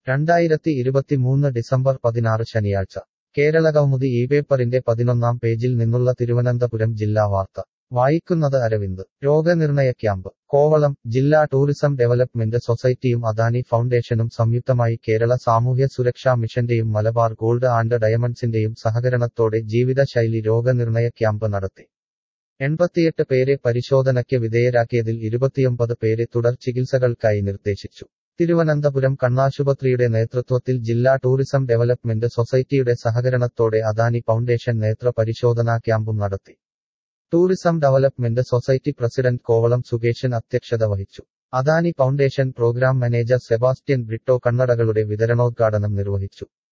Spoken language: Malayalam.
രണ്ടായിരത്തി ഇരുപത്തിമൂന്ന് ഡിസംബർ പതിനാറ് ശനിയാഴ്ച കേരളകൗമുദി ഈ പേപ്പറിന്റെ പതിനൊന്നാം പേജിൽ നിന്നുള്ള തിരുവനന്തപുരം ജില്ലാ വാർത്ത വായിക്കുന്നത് അരവിന്ദ് രോഗനിർണയ ക്യാമ്പ് കോവളം ജില്ലാ ടൂറിസം ഡെവലപ്മെന്റ് സൊസൈറ്റിയും അദാനി ഫൗണ്ടേഷനും സംയുക്തമായി കേരള സാമൂഹ്യ സുരക്ഷാ മിഷന്റെയും മലബാർ ഗോൾഡ് ആൻഡ് ഡയമണ്ട്സിന്റെയും സഹകരണത്തോടെ ജീവിതശൈലി രോഗനിർണയ ക്യാമ്പ് നടത്തി എൺപത്തിയെട്ട് പേരെ പരിശോധനയ്ക്ക് വിധേയരാക്കിയതിൽ ഇരുപത്തിയൊമ്പത് പേരെ തുടർ ചികിത്സകൾക്കായി നിർദ്ദേശിച്ചു തിരുവനന്തപുരം കണ്ണാശുപത്രിയുടെ നേതൃത്വത്തിൽ ജില്ലാ ടൂറിസം ഡെവലപ്മെന്റ് സൊസൈറ്റിയുടെ സഹകരണത്തോടെ അദാനി ഫൗണ്ടേഷൻ നേത്ര പരിശോധനാ ക്യാമ്പും നടത്തി tourism development society president Kovalam Sukeshan അധ്യക്ഷത വഹിച്ചു Adani foundation program manager Sebastian Britto കണ്ണടകളുടെ വിതരണോദ്ഘാടനം നിർവഹിച്ചു